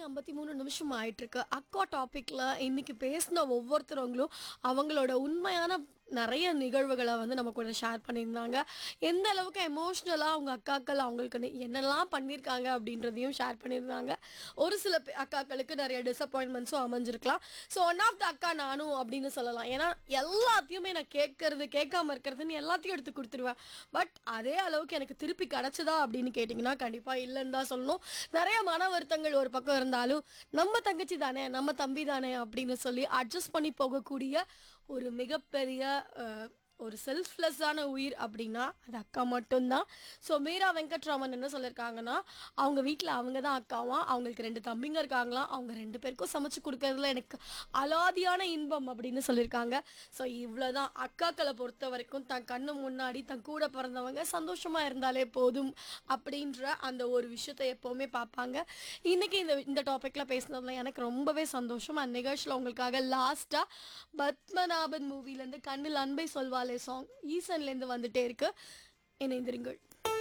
ஐம்பத்தி மூணு நிமிஷம் ஆயிட்டு இருக்கு அக்கா டாபிக்ல இன்னைக்கு பேசின ஒவ்வொருத்தரவங்களும் அவங்களோட உண்மையான நிறைய நிகழ்வுகளை வந்து நம்ம கூட ஷேர் பண்ணியிருந்தாங்க எந்த அளவுக்கு எமோஷ்னலாக அவங்க அக்காக்கள் அவங்களுக்கு நி- என்னெல்லாம் பண்ணியிருக்காங்க அப்படின்றதையும் ஷேர் பண்ணியிருந்தாங்க ஒரு சில பே- அக்காக்களுக்கு நிறைய டிசப்பாயின்மெண்ட்ஸும் அமைஞ்சிருக்கலாம் ஸோ ஒன் ஆஃப் த அக்கா நானும் அப்படின்னு சொல்லலாம் ஏன்னா எல்லாத்தையுமே நான் கேட்கறது கேட்காம இருக்கிறதுன்னு எல்லாத்தையும் எடுத்து கொடுத்துருவேன் பட் அதே அளவுக்கு எனக்கு திருப்பி கிடைச்சதா அப்படின்னு கேட்டிங்கன்னா கண்டிப்பாக இல்லைன்னு தான் சொல்லணும் நிறைய மன வருத்தங்கள் ஒரு பக்கம் இருந்தாலும் நம்ம தங்கச்சி தானே நம்ம தம்பி தானே அப்படின்னு சொல்லி அட்ஜஸ்ட் பண்ணி போகக்கூடிய ஒரு மிகப்பெரிய அஹ், ஒரு செல்ஃப்லெஸ்ஸான உயிர் அப்படின்னா அது அக்கா மட்டும்தான் ஸோ மீரா வெங்கட்ராமன் என்ன சொல்லியிருக்காங்கன்னா அவங்க வீட்டில் அவங்க தான் அக்காவாம் அவங்களுக்கு ரெண்டு தம்பிங்க இருக்காங்களாம் அவங்க ரெண்டு பேருக்கும் சமைச்சு கொடுக்கறதுல எனக்கு அலாதியான இன்பம் அப்படின்னு சொல்லியிருக்காங்க ஸோ இவ்வளோதான் அக்காக்களை பொறுத்த வரைக்கும் தன் கண்ணு முன்னாடி தன் கூட பிறந்தவங்க சந்தோஷமா இருந்தாலே போதும் அப்படின்ற அந்த ஒரு விஷயத்தை எப்போவுமே பார்ப்பாங்க இன்னைக்கு இந்த இந்த டாப்பிக்ல பேசினதுல எனக்கு ரொம்பவே சந்தோஷம் அந்த நிகழ்ச்சியில் உங்களுக்காக லாஸ்டா பத்மநாபன் மூவிலேருந்து கண்ணில் அன்பை சொல்வாலே சாங் ஈசன்லேருந்து வந்துட்டே இருக்கு இணைந்திருங்கள்